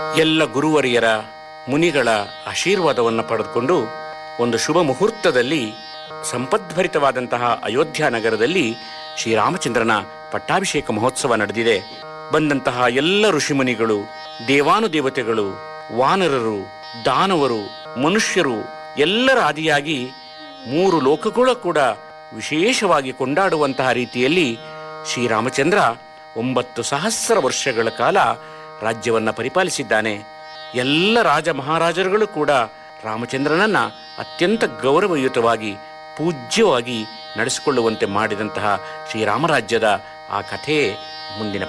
ಎಲ್ಲ ಗುರುವರಿಯರ ಮುನಿಗಳ ಆಶೀರ್ವಾದವನ್ನು ಪಡೆದುಕೊಂಡು ಒಂದು ಶುಭ ಮುಹೂರ್ತದಲ್ಲಿ ಸಂಪದ್ಭರಿತವಾದಂತಹ ಅಯೋಧ್ಯ ನಗರದಲ್ಲಿ ಶ್ರೀರಾಮಚಂದ್ರನ ಪಟ್ಟಾಭಿಷೇಕ ಮಹೋತ್ಸವ ನಡೆದಿದೆ ಬಂದಂತಹ ಎಲ್ಲ ಋಷಿಮುನಿಗಳು ದೇವಾನುದೇವತೆಗಳು ವಾನರರು ದಾನವರು ಮನುಷ್ಯರು ಎಲ್ಲರ ಆದಿಯಾಗಿ ಮೂರು ಲೋಕಗಳು ಕೂಡ ವಿಶೇಷವಾಗಿ ಕೊಂಡಾಡುವಂತಹ ರೀತಿಯಲ್ಲಿ ಶ್ರೀರಾಮಚಂದ್ರ ಒಂಬತ್ತು ಸಹಸ್ರ ವರ್ಷಗಳ ಕಾಲ ರಾಜ್ಯವನ್ನ ಪರಿಪಾಲಿಸಿದ್ದಾನೆ ಎಲ್ಲ ರಾಜ ಮಹಾರಾಜರುಗಳು ಕೂಡ ರಾಮಚಂದ್ರನನ್ನ ಅತ್ಯಂತ ಗೌರವಯುತವಾಗಿ ಪೂಜ್ಯವಾಗಿ ನಡೆಸಿಕೊಳ್ಳುವಂತೆ ಮಾಡಿದಂತಹ ಶ್ರೀರಾಮರಾಜ್ಯದ ಆ ಕಥೆ ಮುಂದಿನ